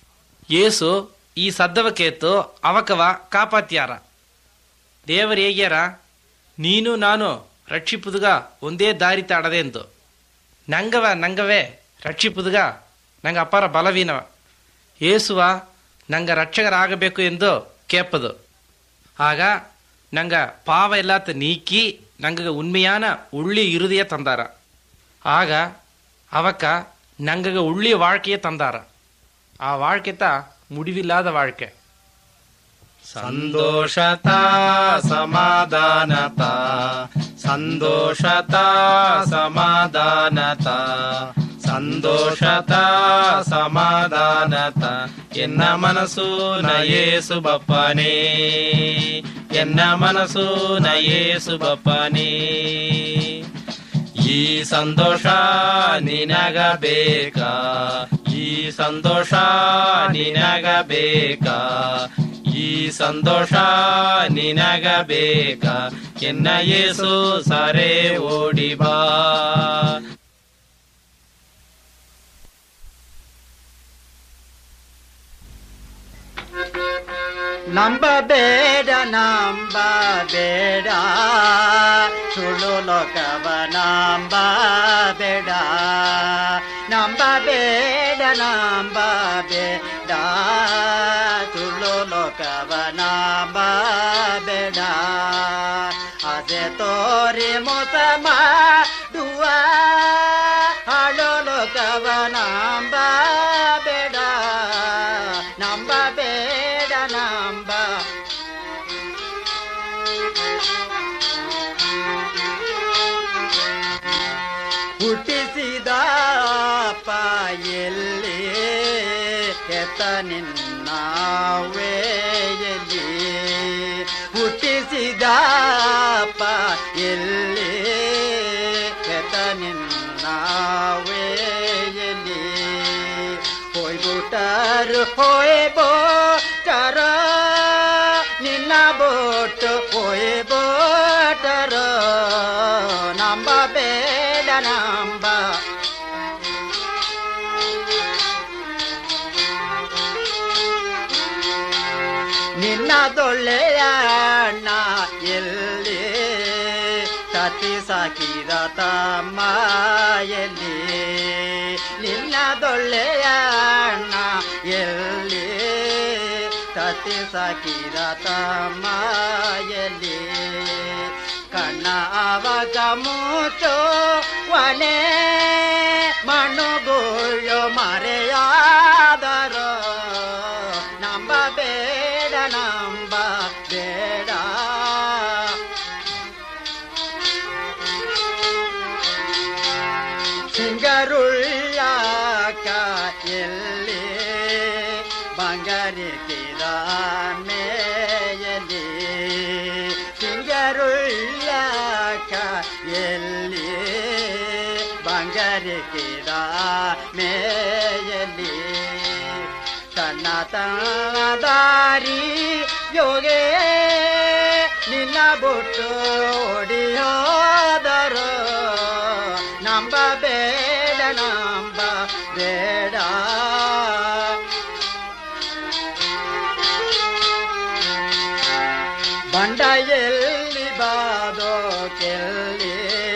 ಯೇಸು ಈ ಸದ್ದವ ಕೇತು ಅವಕವ ಕಾಪಾತ್ಯಾರ ದೇವರು ಹೇಗ್ಯಾರ ನೀನು ನಾನು ರಕ್ಷಿಪುದುಗ ಒಂದೇ ದಾರಿ ತಾಡದೆ ಎಂದು ನಂಗವ ನಂಗವೇ ರಕ್ಷಿಪುದುಗ ನಂಗೆ ಅಪಾರ ಬಲವೀನವ ಯೇಸುವ ನಂಗೆ ರಕ್ಷಕರಾಗಬೇಕು ಎಂದು ಕೇಪದು ಆಗ ನಂಗ ಪಾವ ಎಲ್ಲಾತ ನೀಕಿ ನಂಗ ಉண்மையான ಉಳ್ಳಿ ಇರುದಿಯ ತಂದಾರ ಆಗ ಅವಕ್ಕ ನಂಗಗ ಉಳ್ಳಿ வாழ்க்கைய ತಂದಾರ ಆ வாழ்க்கைತ ಮುಡಿವಿಲ್ಲದ வாழ்க்கை ಸಂತೋಷತ ಸಮಾಧಾನತ ಸಂತೋಷತ ಸಮಾಧಾನತ ಸಂತೋಷತ ಸಮಾಧಾನತ ಎನ್ನ ಮನಸ್ಸು ನಯೇಸು ಬಪ್ಪನೇ ಎನ್ನ ಮನಸ್ಸು ನಯೇಸು ಬಪ್ಪನೇ ಈ ಸಂತೋಷ ನಿನಗ ಬೇಕಾ ಈ ಸಂತೋಷ ನಿನಗ ಬೇಕಾ ಈ ಸಂತೋಷ ನಿನಗ ಬೇಕಾ ಎನ್ನ ಯೇಸು ಸರೆ ಓಡಿ ಬಾ ನಂಬಬೇಡ ನಂಬಬೇಡ ಸುಳ್ಳು ಲೋಕವ ನಂಬಬೇಡ ನಂಬಬೇಡ ನಂಬಬೇಡ ಸುಳ್ಳು ಲೋಕವ ನಂಬಬೇಡ ಆಸೆ ತೋರಿ ಮೋಸ ಮಾಡುವ ಹಾಳು ಲೋಕವ ನಂಬಬೇಡ ನಂಬಬೇಡ ನಂಬ ಹುಟ್ಟಿಸಿದ ಅಪ್ಪ ಎಲ್ಲಿ ಎತ್ತ ನಿನ್ನವೇ ಎಲ್ಲಿ ಹುಟ್ಟಿಸಿದ ಅಪ್ಪ ಎಲ್ಲಿ ಎತ್ತ ನಿನ್ನವೇ ಎಲ್ಲಿ ಹೋಯ್ಬಿಟ್ಟರು ಹೋಯ್ಬೋಟರ ನಿನ್ನ ಬೋಟು ಹೋಯ್ಬೋಟರ ನಂಬ ಬೇಡ ನಂಬ ನಿನ್ನ ದೊಳ್ಳೆಯ ಅಣ್ಣ ಎಲ್ಲಿ ತತ್ತಿ ಸಾಕಿದ ತಮ್ಮ ಎಲ್ಲಿ ನಿನ್ನ ದೊಳ್ಳೆಯ ಅಣ್ಣ ಎಲ್ಲಿ ತತ್ತಿ ಸಾಕಿದ ತಮ್ಮ ಎಲ್ಲಿ ಕಣ್ಣ ಅವಗ ಮುಚ್ಚೋ ಒನೆ ಮಣ್ಣುಗುಳ್ಳು ಮರೆಯಾದರೋ ನಂಬ ಬೇಡ ನಂಬ ಬೇಡ ಸಿಂಗರುಳ್ಳ ಎಲ್ಲಿ ಬಂಗಾರಿಕಿದ ಮೇಯಲಿ ಸಿಂಗರುಳ್ಳ ಎಲ್ಲಿ ಬಂಗಾರಿಕಿದ ಮೇಯಲಿ ತನ್ನ ತನ್ನ ದಾರಿ ಯೋಗೆ ನಿನ್ನ ಬುಟ್ಟು ಓಡಿಯೋದರು ನಂಬ ಬೇಡ ನಂಬ ಬೇಡ ಬಂಡ ಎಲ್ಲಿ ಬಾದೋ ಕೆಲ್ಲಿ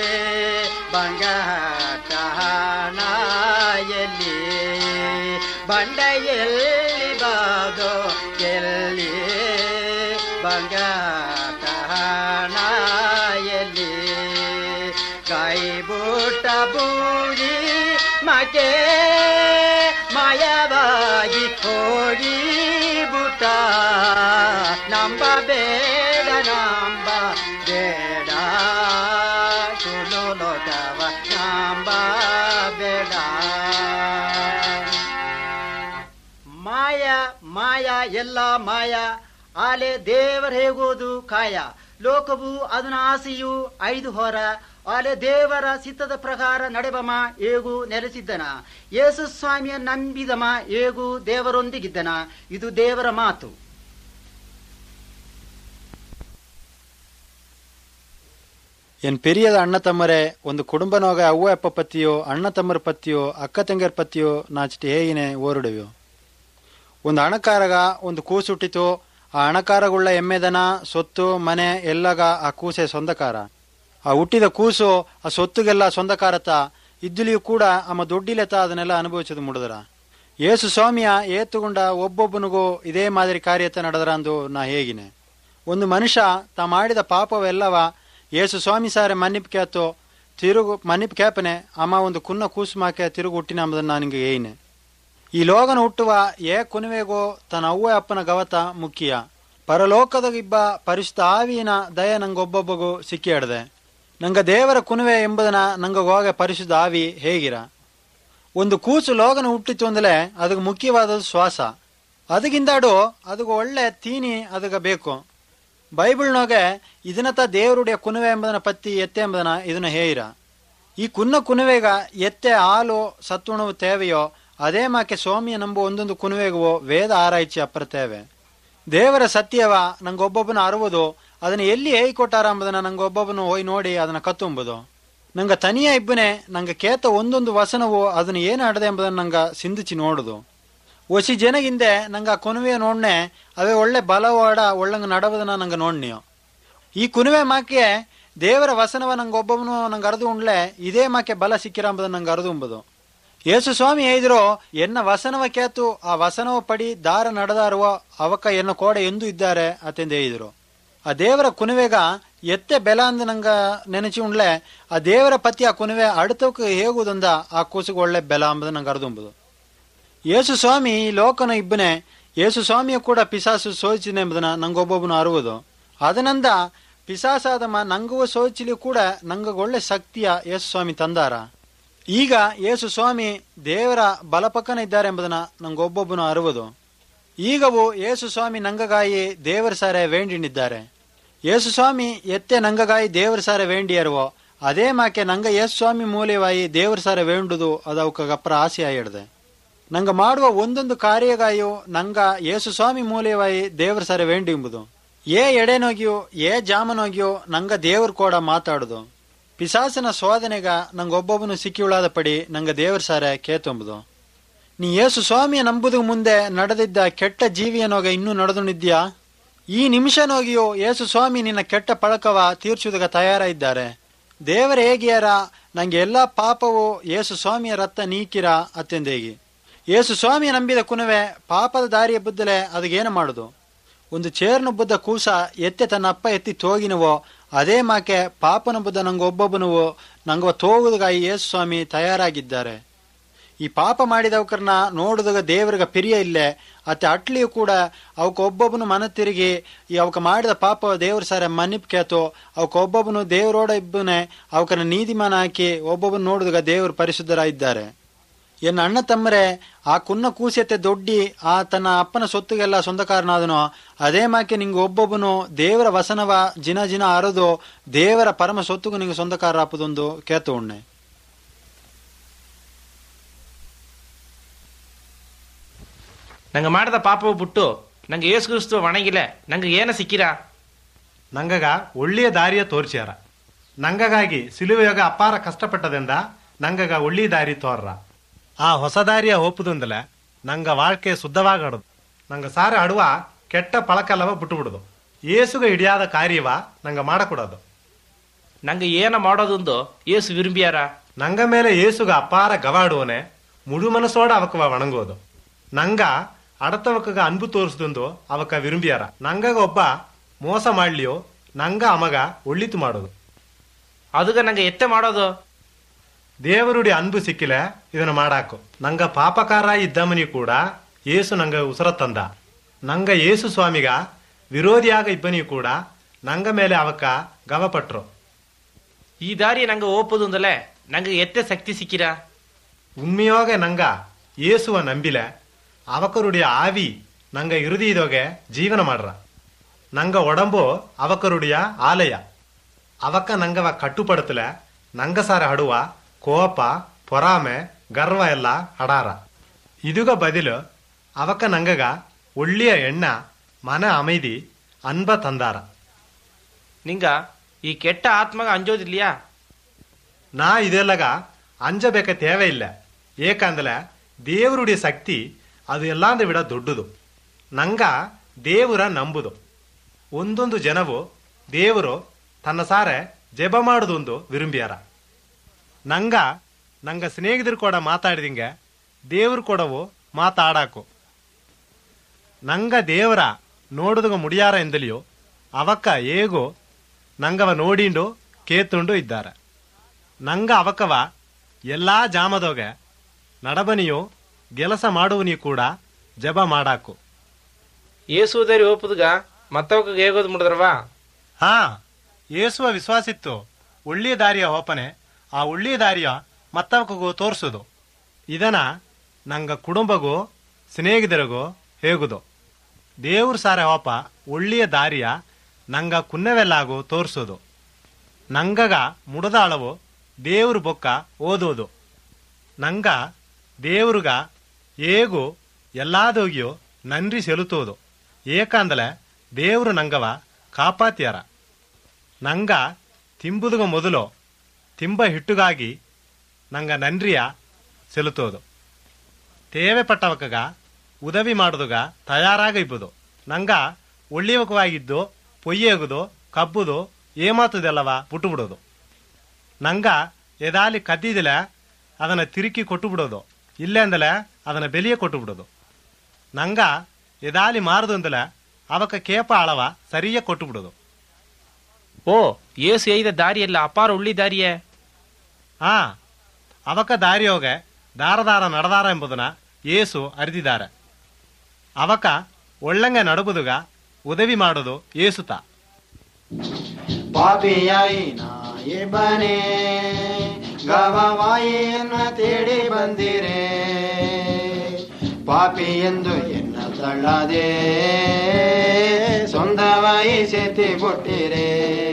ಬಂಗಾಟ ಹಣ ಎಲ್ಲಿ ಬಂಡ ಎಲ್ಲಿ ಬಾದೋ ಕೆಲ್ಲಿ ಬಂಗಾಟ ಹಣ ಎಲ್ಲಿ ಕೈ ಬುಟ್ಟ ಬೂಡಿ ಮಗೆ ಮಾಯವಾಗಿ ಹೋಗಿ ಬುಟ್ಟ ನಂಬ ಬೇಡ ನಂಬ ಬೇಡ ಸುಳ್ಳು ಲೋಕವ ನಂಬ ಬೇಡ ಮಾಯ ಮಾಯ ಎಲ್ಲ ಮಾಯ ಆಲೆ ದೇವರ ಹೇಗೋದು ಕಾಯ ಲೋಕವು ಅದನ ಆಸೆಯು ಐದು ಹೊರ ಆಲೆ ದೇವರ ಸಿತ್ತದ ಪ್ರಕಾರ ನಡೆಬಮ ಏಗು ನೆಲೆಸಿದ್ದನ ಯೇಸು ಸ್ವಾಮಿಯ ನಂಬಿದಮ ಏಗು ದೇವರೊಂದಿಗಿದ್ದನ ಇದು ದೇವರ ಮಾತು ಎನ್ ಪೆರಿಯದ ಅಣ್ಣ ತಮ್ಮರೆ ಒಂದು ಕುಟುಂಬನೋಗ ಅವ್ವ ಅಪ್ಪ ಪತ್ತಿಯೋ ಅಣ್ಣ ತಮ್ಮರ ಪತ್ತಿಯೋ ಅಕ್ಕ ತಂಗರ ಪತ್ತಿಯೋ ನಾಚಿಟಿ ಹೇಗಿನೆ ಓರುಡೆವು ಒಂದು ಹಣಕಾರಗ ಒಂದು ಕೂಸು ಹುಟ್ಟಿತು ಆ ಹಣಕಾರಗುಳ್ಳ ಎಮ್ಮೆದನ ಸೊತ್ತು ಮನೆ ಎಲ್ಲಗ ಆ ಕೂಸೆ ಸೊಂದಕಾರ ಆ ಹುಟ್ಟಿದ ಕೂಸು ಆ ಸೊತ್ತುಗೆಲ್ಲ ಸೊಂದಕಾರತ ಇದ್ದುಲಿಯೂ ಕೂಡ ಅಮ್ಮ ದೊಡ್ಡಿಲೆತ ಅದನ್ನೆಲ್ಲ ಅನುಭವಿಸೋದು ಮುಡಿದರ ಏಸು ಸ್ವಾಮಿಯ ಏತುಗೊಂಡ ಒಬ್ಬೊಬ್ಬನಿಗೂ ಇದೇ ಮಾದರಿ ಕಾರ್ಯತೆ ನಡೆದರ ಅಂದು ನಾ ಹೇಗಿನೆ ಒಂದು ಮನುಷ್ಯ ತಾ ಮಾಡಿದ ಪಾಪವೆಲ್ಲವ ಏಸು ಸ್ವಾಮಿ ಸಾರೆ ಮನ್ನಿಪ್ ಕೇತು ತಿರುಗು ಮನ್ನಿಪ್ ಕೇಪನೆ ಅಮ್ಮ ಒಂದು ಕುನ್ನ ಕೂಸು ಮಾಕೆ ತಿರುಗು ಹುಟ್ಟಿನ ಅಂಬುದನ್ನು ನಾನು ನಿಂಗೆ ಏಯ್ನೆ ಈ ಲೋಗನ ಹುಟ್ಟುವ ಏ ಕುನುವೆಗೋ ತನ್ನ ಅವ್ವ ಅಪ್ಪನ ಗವತ ಮುಖ್ಯ ಪರಲೋಕದಗಿಬ್ಬ ಪರಿಶುದ್ಧ ಆವಿನ ದಯ ನಂಗೊಬ್ಬೊಬ್ಬಗೂ ಸಿಕ್ಕಿ ಹಿಡ್ದೆ ನಂಗ ದೇವರ ಕುನುವೆ ಎಂಬುದನ್ನ ನಂಗ ಹೋಗ ಪರಿಶುದ್ಧ ಆವಿ ಹೇಗಿರ ಒಂದು ಕೂಸು ಲೋಗನ ಹುಟ್ಟಿತು ಅಂದಲೇ ಅದಕ್ಕೆ ಮುಖ್ಯವಾದದ್ದು ಶ್ವಾಸ ಅದಕ್ಕಿಂದಾಡು ಅದಕ್ಕೆ ಒಳ್ಳೆ ತೀನಿ ಅದಕ್ಕೆ ಬೇಕು ಬೈಬಲ್ನೊಗೆ ಇದನ್ನತ ದೇವರುடைய ಕುನುವೆ ಎಂಬುದನ್ನ ಪತ್ತಿ ಎತ್ತೆ ಎಂಬುದನ್ನ ಇದನ್ನ ಹೇಯಿರ ಈ ಕುನ್ನ ಕುನುವೆಗ ಎತ್ತೆ ಹಾಲು ಸತ್ತುಣವು ತೇವೆಯೋ ಅದೇ ಮಾಕೆ ಸೋಮಿಯ ನಂಬು ಒಂದೊಂದು ಕುನುವೆಗುವೋ ವೇದ ಆರಾಯ್ಚಿ ಅಪ್ರತೇವೆ ದೇವರ ಸತ್ಯವ ನಂಗೊಬ್ಬೊಬ್ಬನ ಅರುವುದು ಅದನ್ನ ಎಲ್ಲಿ ಹೇಯಿ ಕೊಟ್ಟಾರ ಎಂಬುದನ್ನ ನಂಗೊಬ್ಬೊಬ್ಬನು ಹೋಯ್ ನೋಡಿ ಅದನ್ನ ಕತ್ತುಂಬುದು ನಂಗ ತನಿಯ ಇಬ್ಬನೇ ನಂಗ ಕೇತ ಒಂದೊಂದು ವಸನವು ಅದನ್ನ ಏನು ಆಡದೆ ಎಂಬುದನ್ನ ನಂಗ ಸಿಂಧಿಸಿ ನೋಡುದು ಒಸಿ ಜನಗಿಂದೆ ನಂಗ ಆ ಕುನುವೆ ನೋಡ್ನೆ ಅವೇ ಒಳ್ಳೆ ಬಲವಾಡ ಒಳ್ಳಂಗ ನಡವದನ್ನ ನಂಗ ನೋಡ್ನಿಯೋ ಈ ಕುನುವೆ ಮಾಕೆ ದೇವರ ವಸನವ ನಂಗೆ ಒಬ್ಬವನು ನಂಗೆ ಅರ್ದು ಉಂಡ್ಲೆ ಇದೇ ಮಾಕೆ ಬಲ ಸಿಕ್ಕಿರ ಎಂಬುದು ನಂಗೆ ಅರ್ದು ಎಂಬುದು ಯೇಸು ಸ್ವಾಮಿ ಹೇಳಿದ್ರು ಎನ್ನ ವಸನವ ಕೇತು ಆ ವಸನವ ಪಡಿ ದಾರ ನಡೆದಾರುವ ಅವಕ ಎನ್ನ ಕೋಡೆ ಎಂದು ಇದ್ದಾರೆ ಅತ್ತೆಂದು ಹೇಳಿದ್ರು ಆ ದೇವರ ಕುನುವೆಗ ಎತ್ತೆ ಬೆಲ ಅಂದು ನಂಗ ನೆನಚಿ ಉಂಡ್ಲೆ ಆ ದೇವರ ಪತಿ ಆ ಕುನುವೆ ಅಡ್ತಕ್ಕೆ ಹೇಗುದಂದ ಆ ಕೂಸುಗೆ ಒಳ್ಳೆ ಬೆಲ ಎಂಬುದು ನಂಗೆ ಅರ್ದು ಎಂಬುದು ಯೇಸು ಸ್ವಾಮಿ ಈ ಲೋಕನ ಇಬ್ಬನೇ ಯೇಸು ಸ್ವಾಮಿಯ ಕೂಡ ಪಿಸಾಸು ಸೋಚಿನೆ ಎಂಬುದನ್ನ ನಂಗೊಬ್ಬೊಬ್ಬನು ಅರುವುದು ಅದನಂದ ಪಿಸಾಸಾದಮ ನಂಗುವ ಸೋಚಿಲಿ ಕೂಡ ನಂಗ ಒಳ್ಳೆ ಶಕ್ತಿಯ ಯೇಸು ಸ್ವಾಮಿ ತಂದಾರ ಈಗ ಯೇಸು ಸ್ವಾಮಿ ದೇವರ ಬಲಪಕ್ಕನ ಇದ್ದಾರೆ ಎಂಬುದನ್ನ ನಂಗೊಬ್ಬೊಬ್ಬನು ಅರುವುದು ಈಗವು ಯೇಸು ಸ್ವಾಮಿ ನಂಗಗಾಯಿ ದೇವರ ಸಾರೆ ವೇಂಡಿನಿದ್ದಾರೆ ಯೇಸು ಸ್ವಾಮಿ ಎತ್ತೆ ನಂಗಗಾಯಿ ದೇವರ ಸಾರೆ ವೇಂಡಿಯರುವೋ ಅದೇ ಮಾಕೆ ನಂಗ ಯೇಸು ಸ್ವಾಮಿ ಮೂಲೆವಾಯಿ ದೇವರ ಸಾರೆ ವೇಂಡುದು ಅದು ಅವಕ್ಕ ಗಪ್ರ ಆಸೆ ಆಯಿಡ್ದೆ ನಂಗ ಮಾಡುವ ಒಂದೊಂದು ಕಾರ್ಯಗಾಯು ನಂಗ ಯೇಸು ಸ್ವಾಮಿ ಮೂಲೆವಾಯಿ ದೇವರ ಸಾರೆ ವೇಂಡಿ ಎಂಬುದು ಏ ಎಡೆನೋಗಿಯೋ ಏ ಜಾಮನೋಗಿಯೋ ನಂಗ ದೇವ್ರ ಕೂಡ ಮಾತಾಡುದು ಪಿಸಾಸನ ಶೋಧನೆಗ ನಂಗೊಬ್ಬೊಬ್ಬನು ಸಿಕ್ಕಿಯುಳಾದ ಪಡಿ ನಂಗ ದೇವರ ಸಾರೆ ಕೇತೊಂಬುದು ನೀ ಯೇಸು ಸ್ವಾಮಿಯ ನಂಬುದು ಮುಂದೆ ನಡೆದಿದ್ದ ಕೆಟ್ಟ ಜೀವಿಯನೋಗ ಇನ್ನೂ ನಡೆದುನಿದ್ಯಾ ಈ ನಿಮಿಷನೋಗಿಯೋ ಯೇಸು ಸ್ವಾಮಿ ನಿನ್ನ ಕೆಟ್ಟ ಪಳಕವ ತೀರ್ಸುವುದಕ್ಕೆ ತಯಾರ ಇದ್ದಾರೆ ದೇವರ ಹೇಗಿಯಾರ ನಂಗೆ ಎಲ್ಲಾ ಪಾಪವು ಯೇಸು ಸ್ವಾಮಿಯ ರತ್ತ ನೀಕಿರ ಅತ್ತೆಂದೇಗಿ ಯೇಸು ಸ್ವಾಮಿಯ ನಂಬಿದ ಕುನವೆ ಪಾಪದ ದಾರಿಯ ಬುದ್ದಲೆ ಅದಗೇನು ಮಾಡುದು ಒಂದು ಚೇರ್ನ ಬುದ್ಧ ಕೂಸ ಎತ್ತೆ ತನ್ನ ಅಪ್ಪ ಎತ್ತಿ ತೋಗಿನವೋ ಅದೇ ಮಾಕೆ ಪಾಪನ ಬುದ್ಧ ನಂಗೊಬ್ಬೊಬ್ಬನುವೋ ನಂಗವ ತೋಗುದಗಾಗಿ ಯೇಸು ಸ್ವಾಮಿ ತಯಾರಾಗಿದ್ದಾರೆ ಈ ಪಾಪ ಮಾಡಿದವಕರನ್ನ ನೋಡುದಾಗ ದೇವರಿಗೆ ಪಿರಿಯ ಇಲ್ಲೇ ಅತ್ತೆ ಅಟ್ಲಿಯೂ ಕೂಡ ಅವಕ್ಕೆ ಒಬ್ಬೊಬ್ಬನು ಮನ ತಿರುಗಿ ಈ ಅವಕ್ಕೆ ಮಾಡಿದ ಪಾಪ ದೇವ್ರ ಸಾರ ಮನ್ನಿಪ್ ಕೇತು ಅವಕ್ಕೆ ಒಬ್ಬೊಬ್ಬನು ದೇವರೋಡ ಇಬ್ಬನೇ ಅವಕನ್ನ ನೀತಿಮಾನ ಹಾಕಿ ಒಬ್ಬೊಬ್ಬನು ನೋಡಿದಾಗ ದೇವರು ಪರಿಶುದ್ಧರಾಗಿದ್ದಾರೆ ಎನ್ನ ಅಣ್ಣ ತಮ್ಮರೆ ಆ ಕುನ್ನ ಕೂಸೆತ್ತೆ ದೊಡ್ಡಿ ಆ ತನ್ನ ಅಪ್ಪನ ಸೊತ್ತುಗೆಲ್ಲ ಸ್ವಂತಕಾರನಾದನೋ ಅದೇ ಮಾಕೆ ನಿಂಗೆ ಒಬ್ಬೊಬ್ಬನು ದೇವರ ವಸನವ ಜಿನ ಜಿನ ಅರದು ದೇವರ ಪರಮ ಸೊತ್ತುಗೂ ನಿಂಗೆ ಸ್ವಂತಕಾರ ಹಾಪುದೊಂದು ಕೇತು ಉಣ್ಣೆ ನಂಗೆ ಮಾಡಿದ ಪಾಪವು ಬಿಟ್ಟು ನಂಗೆ ಏಸು ಕ್ರಿಸ್ತು ಒಣಗಿಲೆ ನಂಗೆ ಏನ ಸಿಕ್ಕಿರಾ ನಂಗಗ ಒಳ್ಳೆಯ ದಾರಿಯ ತೋರ್ಸ್ಯಾರ ನಂಗಗಾಗಿ ಸಿಲುವೆಯಾಗ ಅಪಾರ ಕಷ್ಟಪಟ್ಟದಿಂದ ನಂಗಗ ಒಳ್ಳೆಯ ದಾರಿ ತೋರ್ರ ಆ ಹೊಸ ದಾರಿಯ ಒಪ್ಪುದಿಂದಲೇ ನಂಗ வாழ்ಕೆ ಶುದ್ಧವಾಗಡದು ನಂಗ ಸಾರ ಅಡುವ ಕೆಟ್ಟ ಪಳಕಲ್ಲವ ಬಿಟ್ಟು ಬಿಡುದು ಏಸುಗ ಹಿಡಿಯಾದ ಕಾರ್ಯವ ನಂಗ ಮಾಡಕೊಡೋದು ನಂಗೆ ಏನ ಮಾಡೋದೊಂದು ಏಸು ವಿರುಂಬಿಯಾರ ನಂಗ ಮೇಲೆ ಏಸುಗ ಅಪಾರ ಗವಾಡುವನೆ ಮುಳು ಮನಸ್ಸೋಡ ಅವಕವ ವಣಂಗೋದು ನಂಗ ಅಡತವಕಗ ಅನ್ಬು ತೋರಿಸ್ದೊಂದು ಅವಕ ವಿರುಂಬಿಯಾರ ನಂಗಗ ಒಬ್ಬ ಮೋಸ ಮಾಡ್ಲಿಯೋ ನಂಗ ಅಮಗ ಒಳ್ಳಿತು ಮಾಡೋದು ಅದಗ ನಂಗೆ ಎತ್ತೆ ಮಾಡೋದು ದೇವರುಡಿ ಅನ್ಬು ಸಿಕ್ಕಿಲೆ ಇದನ್ನ ಮಾಡಾಕು ನಂಗ ಪಾಪಕಾರ ಇದ್ದಮನಿ ಕೂಡ ಏಸು ನಂಗ ಉಸರ ತಂದ ನಂಗ ಏಸು ಸ್ವಾಮಿಗ ವಿರೋಧಿಯಾಗ ಇಬ್ಬನಿ ಕೂಡ ನಂಗ ಮೇಲೆ ಅವಕ್ಕ ಗವಪಟ್ರು ಈ ದಾರಿ ನಂಗೆ ಓಪುದಂದಲೇ ನಂಗೆ ಎತ್ತೆ ಶಕ್ತಿ ಸಿಕ್ಕಿರಾ ಉಮ್ಮಿಯೋಗ ನಂಗ ಏಸುವ ನಂಬಿಲೆ ಅವಕರುಡಿಯ ಆವಿ ನಂಗ ಇರುದಿದೋಗೆ ಜೀವನ ಮಾಡ್ರ ನಂಗ ಒಡಂಬು ಅವಕರುಡಿಯ ಆಲಯ ಅವಕ್ಕ ನಂಗವ ಕಟ್ಟುಪಡುತ್ತಲೆ ನಂಗ ಸಾರ ಹಡುವ ಕೋಪ ಪೊರಾಮೆ ಗರ್ವ ಎಲ್ಲ ಹಡಾರ ಇದುಗ ಬದಿಲು ಅವಕ್ಕ ನಂಗಗ ಒಳ್ಳೆಯ ಎಣ್ಣ ಮನ ಅಮೈದಿ ಅನ್ಬ ತಂದಾರ ನಿಂಗ ಈ ಕೆಟ್ಟ ಆತ್ಮಗ ಅಂಜೋದಿಲ್ಯಾ ನಾ ಇದೆಲ್ಲಗ ಅಂಜಬೇಕ ತೇವೆ ಇಲ್ಲ ಏಕಂದ್ರೆ ದೇವರುடைய ಶಕ್ತಿ ಅದು ಎಲ್ಲಾಂದ ವಿಡ ದೊಡ್ಡದು ನಂಗ ದೇವರ ನಂಬುದು ಒಂದೊಂದು ಜನವು ದೇವರು ತನ್ನ ಸಾರೆ ಜಪ ಮಾಡುದೊಂದು ವಿರುಂಬಿಯಾರ ನಂಗ ನಂಗ ಸ್ನೇಹಿತರು ಕೂಡ ಮಾತಾಡಿದಿಂಗೆ ದೇವ್ರು ಕೊಡವು ಮಾತಾಡಾಕು ನಂಗ ದೇವರ ನೋಡುದಗ ಮುಡಿಯಾರ ಎಂದಲಿಯೋ ಅವಕ್ಕ ಏಗೋ ನಂಗವ ನೋಡಿಂಡು ಕೇತುಂಡು ಇದ್ದಾರೆ ನಂಗ ಅವಕವ ಎಲ್ಲಾ ಜಾಮದೋಗೆ ನಡಬನಿಯು ಕೆಲಸ ಮಾಡುವನಿ ಕೂಡ ಜಪ ಮಾಡಾಕು ಏಸು ದಾರಿ ಓಪುದ್ಗ ಮತ್ತವಕ ಹೇಗೋದು ಮುಡಿದ್ರವಾ ಹಾ ಏಸುವ ವಿಶ್ವಾಸಿತ್ತು ಒಳ್ಳೆಯ ದಾರಿಯ ಓಪನೆ ಆ ಒಳ್ಳೆಯ ದಾರಿಯ ಮತ್ತವಕಗೂ ತೋರಿಸುದು ಇದನ್ನ ನಂಗ ಕುಟುಂಬಗೂ ಸ್ನೇಹಿತರಿಗೂ ಹೇಗುದು ದೇವ್ರ ಸಾರೆ ಹೋಪ ಒಳ್ಳೆಯ ದಾರಿಯ ನಂಗ ಕುನ್ನವೆಲ್ಲಾಗೂ ತೋರಿಸೋದು ನಂಗಗ ಮುಡದಾಳವು ದೇವ್ರ ಬೊಕ್ಕ ಓದೋದು ನಂಗ ದೇವ್ರುಗ ಏಗು ಎಲ್ಲಾದೋಗಿಯೋ ನನ್ರಿ ಸೆಲುತೋದು ಏಕಂದಲೆ ದೇವ್ರು ನಂಗವ ಕಾಪಾತ್ಯಾರ ನಂಗ ತಿಂಬುದುಗ ಮೊದಲು ತಿಂಬ ಹಿಟ್ಟುಗಾಗಿ ನಂಗ ನನ್ರಿಯ ಸೆಲುತೋದು ತೇವೆ ಪಟ್ಟವಕಗ ಉದವಿ ಮಾಡುದುಗ ತಯಾರಾಗ ಇಬ್ಬುದು ನಂಗ ಒಳ್ಳೆಯವಕವಾಗಿದ್ದು ಪೊಯ್ಯೇಗುದು ಕಬ್ಬುದು ಏಮಾತದೆಲ್ಲವ ಬಿಟ್ಟು ಬಿಡೋದು ನಂಗ ಎದಾಲಿ ಕದ್ದಿದಿಲ್ಲ ಅದನ್ನ ತಿರುಕಿ ಕೊಟ್ಟು ಬಿಡೋದು ಇಲ್ಲೇ ಅಂದಲೆ ಅದನ್ನ ಬೆಲೆಯೇ ಕೊಟ್ಟು ಬಿಡೋದು ನಂಗ ಎದಾಲಿ ಮಾರದು ಅಂದಲೆ ಅವಕ್ಕ ಕೇಪ ಅಳವ ಸರಿಯೇ ಕೊಟ್ಟು ಬಿಡೋದು ಓ ಏಸು ಎಯ್ದ ದಾರಿಯಲ್ಲ ಅಪಾರ ಉಳ್ಳಿ ದಾರಿಯೇ ಆ ಅವಕ ದಾರಿಯೋಗೆ ದಾರದಾರ ನಡೆದಾರ ಎಂಬುದನ್ನ ಏಸು ಅರಿದಿದ್ದಾರೆ ಅವಕ ಒಳ್ಳಂಗೆ ನಡುಬುದುಗ ಉದವಿ ಮಾಡೋದು ಏಸುತ ಪಾಪಿಯಾಯಿ ನಾಯಿಬನೇ ಗವವಾಯಿಯನ್ನ ತೇಡಿ ಬಂದಿರೆ ಪಾಪಿ ಎಂದು ಎನ್ನ ತಳ್ಳದೆ ಸ್ವಂತವಾಗಿ ಸೇತಿ ಕೊಟ್ಟಿರೆ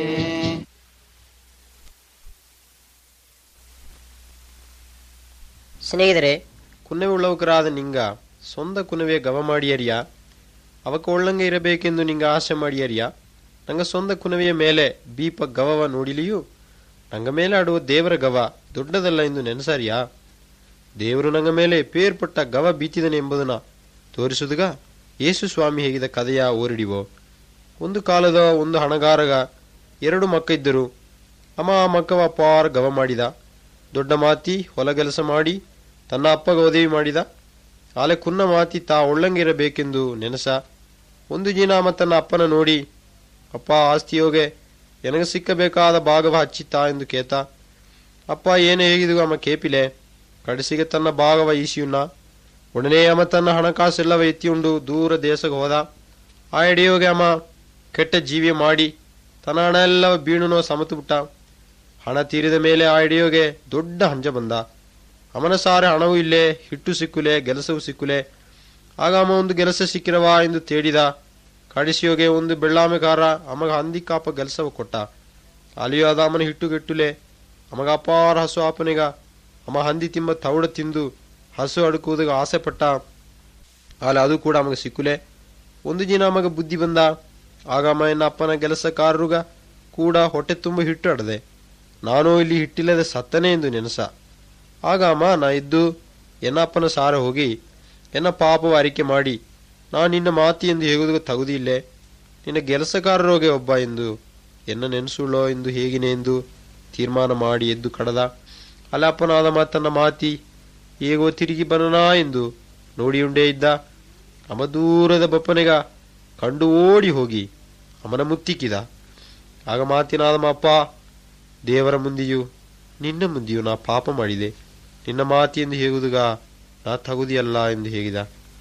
ಸ್ನೇಹಿತರೆ ಕುನವೆ ಉಳ್ಳವಕರಾದ ನಿಂಗ ಸ್ವಂತ ಕುನವೆ ಗವ ಮಾಡಿಯರಿಯ ಅವಕ ಒಳ್ಳಂಗೆ ಇರಬೇಕೆಂದು ನಿಂಗ ಆಸೆ ಮಾಡಿಯರಿಯ ನಂಗ ಸ್ವಂತ ಕುನವೆಯ ಮೇಲೆ ಬೀಪ ಗವವ ನೋಡಿಲಿಯೂ ನಂಗ ಮೇಲೆ ಆಡುವ ದೇವರ ಗವ ದೊಡ್ಡದಲ್ಲ ಎಂದು ನೆನೆಸಾರಿಯಾ ದೇವರು ನಂಗ ಮೇಲೆ ಪೇರ್ಪಟ್ಟ ಗವ ಬೀತಿದನೆ ಎಂಬುದನ್ನ ತೋರಿಸುವುದಗ ಯೇಸು ಸ್ವಾಮಿ ಹೇಗಿದ ಕಥೆಯ ಓರಿಡಿವೋ ಒಂದು ಕಾಲದ ಒಂದು ಹಣಗಾರಗ ಎರಡು ಮಕ್ಕ ಇದ್ದರು ಅಮ್ಮ ಆ ಮಕ್ಕವ ಅಪಾರ ಗವ ಮಾಡಿದ ದೊಡ್ಡ ಮಾತಿ ಹೊಲ ಕೆಲಸ ಮಾಡಿ ತನ್ನ ಅಪ್ಪಗ ಒದವಿ ಮಾಡಿದ ಆಲೆ ಕುನ್ನ ಮಾತಿ ತಾ ಒಳ್ಳಂಗಿರಬೇಕೆಂದು ನೆನಸ ಒಂದು ದಿನ ಅಮ್ಮ ತನ್ನ ಅಪ್ಪನ ನೋಡಿ ಅಪ್ಪ ಆಸ್ತಿಯೋಗೆ ಎನಗ ಸಿಕ್ಕಬೇಕಾದ ಭಾಗವ ಹಚ್ಚಿತ್ತಾ ಎಂದು ಕೇತ ಅಪ್ಪ ಏನೇ ಹೇಗಿದು ಅಮ್ಮ ಕೇಪಿಲೆ ಕಡೆಸಿಗೆ ತನ್ನ ಭಾಗವ ಈಸಿಯುನ್ನ ಉಡನೆ ಅಮ್ಮ ತನ್ನ ಹಣಕಾಸೆಲ್ಲವ ಎತ್ತಿಯುಂಡು ದೂರ ದೇಶಕ್ಕೆ ಹೋದ ಆ ಎಡೆಯೋಗೆ ಅಮ್ಮ ಕೆಟ್ಟ ಜೀವಿ ಮಾಡಿ ತನ್ನ ಹಣ ಎಲ್ಲವ ಬೀಣುನೋ ಸಮತು ಬಿಟ್ಟ ಹಣ ತೀರಿದ ಮೇಲೆ ಆ ಎಡೆಯೋಗೆ ದೊಡ್ಡ ಹಂಜ ಬಂದ ಅವನ ಸಾರೆ ಹಣವೂ ಇಲ್ಲೇ ಹಿಟ್ಟು ಸಿಕ್ಕುಲೆ ಗೆಲಸವೂ ಸಿಕ್ಕುಲೆ ಆಗ ಅಮ್ಮ ಒಂದು ಗೆಲಸ ಸಿಕ್ಕಿರವಾ ಎಂದು ತೇಡಿದ ಕಡಿಸಿಯೋಗೆ ಒಂದು ಬೆಳ್ಳಾಮೆಗಾರ ಅಮಗ ಹಂದಿ ಕಾಪ ಗೆಲಸವ ಕೊಟ್ಟ ಅಲಿಯೋ ಅದ ಅಮ್ಮನ ಹಿಟ್ಟು ಗೆಟ್ಟುಲೆ ಅಮಗ ಅಪಾರ ಹಸು ಆಪನೆಗ ಅಮ್ಮ ಹಂದಿ ತಿಂಬ ತೌಡ ತಿಂದು ಹಸು ಅಡುಕುವುದಕ್ಕೆ ಆಸೆ ಪಟ್ಟ ಆಲೆ ಅದು ಕೂಡ ಅಮಗ ಸಿಕ್ಕುಲೆ ಒಂದು ದಿನ ಅಮಗ ಬುದ್ಧಿ ಬಂದ ಆಗ ಅಮ್ಮ ಎನ್ನ ಅಪ್ಪನ ಕೆಲಸಕಾರರುಗ ಕೂಡ ಹೊಟ್ಟೆ ತುಂಬ ಹಿಟ್ಟು ಅಡದೆ ನಾನು ಇಲ್ಲಿ ಹಿಟ್ಟಿಲ್ಲದೆ ಸತ್ತನೆ ಎಂದು ನೆನಸ ಆಗ ಅಮ್ಮ ನಾ ಇದ್ದು ಎನ್ನ ಅಪ್ಪನ ಸಾರ ಹೋಗಿ ಎನ್ನ ಪಾಪವ ಅರಿಕೆ ಮಾಡಿ ನಾ ನಿನ್ನ ಮಾತಿ ಎಂದು ಹೇಗುವುದಕ್ಕೆ ತಗುದಿಲ್ಲೇ ನಿನ್ನ ಕೆಲಸಕಾರರೋಗೆ ಒಬ್ಬ ಎಂದು ಎನ್ನ ನೆನೆಸುಳ್ಳೋ ಎಂದು ಹೇಗಿನೆ ಎಂದು ತೀರ್ಮಾನ ಮಾಡಿ ಎದ್ದು ಕಡದ ಅಲ್ಲ ಅಪ್ಪನಾದ ಮಾತನ್ನ ಮಾತಿ ಹೇಗೋ ತಿರುಗಿ ಬನನಾ ಎಂದು ನೋಡಿಯುಂಡೇ ಇದ್ದ ಅಮ ದೂರದ ಬಪ್ಪನೆಗ ಕಂಡು ಓಡಿ ಹೋಗಿ ಅಮನ ಮುತ್ತಿಕ್ಕಿದ ಆಗ ಮಾತಿನಾದ ಅಪ್ಪ ದೇವರ ಮುಂದೆಯೂ ನಿನ್ನ ಮುಂದೆಯೂ ನಾ ಪಾಪ ಮಾಡಿದೆ ನಿನ್ನ ಮಾತಿ ಎಂದು ಹೇಗುದುಗ ನಾ ತಗುದಿಯಲ್ಲ ಎಂದು ಹೇಗಿದ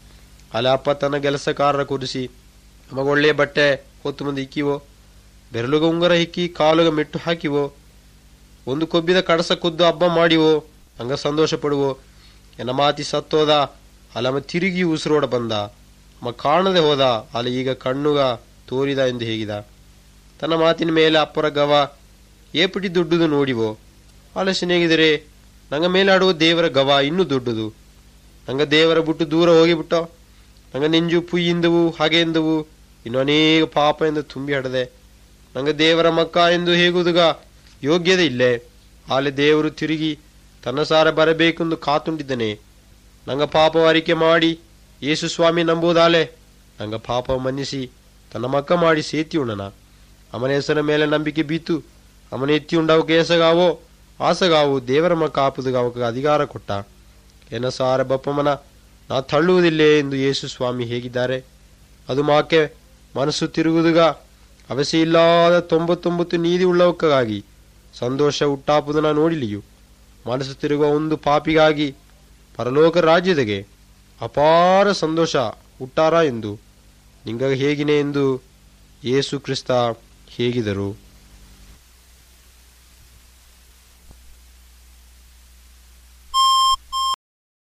ಅಲ್ಲ ಅಪ್ಪ ತನ್ನ ಕೆಲಸಕಾರರ ಕೂರಿಸಿ ನಮಗೊಳ್ಳೆಯ ಬಟ್ಟೆ ಹೊತ್ತು ಮಂದಿ ಇಕ್ಕಿವೋ ಬೆರಳುಗ ಉಂಗರ ಹಿಕ್ಕಿ ಕಾಲುಗ ಮೆಟ್ಟು ಹಾಕಿವೋ ಒಂದು ಕೊಬ್ಬಿದ ಕಡಸ ಕೊದ್ದು ಹಬ್ಬ ಮಾಡಿವೋ ಹಂಗ ಸಂತೋಷ ಪಡುವೋ ಎನ್ನ ಮಾತಿ ಸತ್ತೋದ ಅಲ್ಲಮ್ಮ ತಿರುಗಿ ಉಸಿರೋಡ ಬಂದ ಅಮ್ಮ ಕಾಣದೆ ಹೋದ ಅಲ್ಲ ಈಗ ಕಣ್ಣುಗ ತೋರಿದ ಎಂದು ಹೇಗಿದ ತನ್ನ ಮಾತಿನ ಮೇಲೆ ಅಪ್ಪರ ಗವ ಏಪಿಟಿ ದೊಡ್ಡದು ನೋಡಿವೋ ಆಲೋಚನೆಗಿದರೆ ನಂಗ ಮೇಲಾಡುವ ದೇವರ ಗವ ಇನ್ನೂ ದೊಡ್ಡದು ನಂಗ ದೇವರ ಬಿಟ್ಟು ದೂರ ಹೋಗಿಬಿಟ್ಟೋ ನಂಗ ನೆಂಜು ಪುಯ್ಯಿಂದವು ಹಾಗೆ ಎಂದವು ಇನ್ನು ಅನೇಕ ಪಾಪ ಎಂದು ತುಂಬಿ ಹಡದೆ ನಂಗ ದೇವರ ಮಕ್ಕ ಎಂದು ಹೇಗುವುದುಗ ಯೋಗ್ಯತೆ ಇಲ್ಲೇ ಆಲೆ ದೇವರು ತಿರುಗಿ ತನ್ನ ಸಾರ ಬರಬೇಕೆಂದು ಕಾತುಂಡಿದ್ದನೆ ನಂಗ ಪಾಪ ಅರಿಕೆ ಮಾಡಿ ಯೇಸು ಸ್ವಾಮಿ ನಂಬುವುದಾಲೆ ನಂಗ ಪಾಪ ಮನ್ನಿಸಿ ತನ್ನ ಮಕ್ಕ ಮಾಡಿ ಸೇತಿ ಉಣ್ಣನ ಅವನ ಹೆಸರ ಮೇಲೆ ನಂಬಿಕೆ ಬೀತು ಅವನ ಎತ್ತಿ ಉಂಡವ ಕೇಸಗಾವೋ ಆಸಗಾವು ದೇವರ ಮಕ್ಕ ಆಪುದುಗ ಅವಕ ಅಧಿಕಾರ ಕೊಟ್ಟ ಎನ್ನ ಸಾರ ಬಪ್ಪಮ್ಮನ ನಾ ತಳ್ಳುವುದಿಲ್ಲೇ ಎಂದು ಯೇಸು ಸ್ವಾಮಿ ಹೇಗಿದ್ದಾರೆ ಅದು ಮಾಕೆ ಮನಸ್ಸು ತಿರುಗುದುಗ ಅವಶ್ಯ ಇಲ್ಲದ ತೊಂಬತ್ತೊಂಬತ್ತು ನೀತಿ ಉಳ್ಳವಕ್ಕಾಗಿ ಸಂತೋಷ ಹುಟ್ಟಾಪುದನ್ನ ನೋಡಿಲಿಯು ಮನಸ್ಸು ತಿರುಗುವ ಒಂದು ಪಾಪಿಗಾಗಿ ಪರಲೋಕ ರಾಜ್ಯದಗೆ ಅಪಾರ ಸಂತೋಷ ಹುಟ್ಟಾರ ಎಂದು ನಿಂಗ ಹೇಗಿನೆ ಎಂದು ಯೇಸು ಕ್ರಿಸ್ತ ಹೇಗಿದರು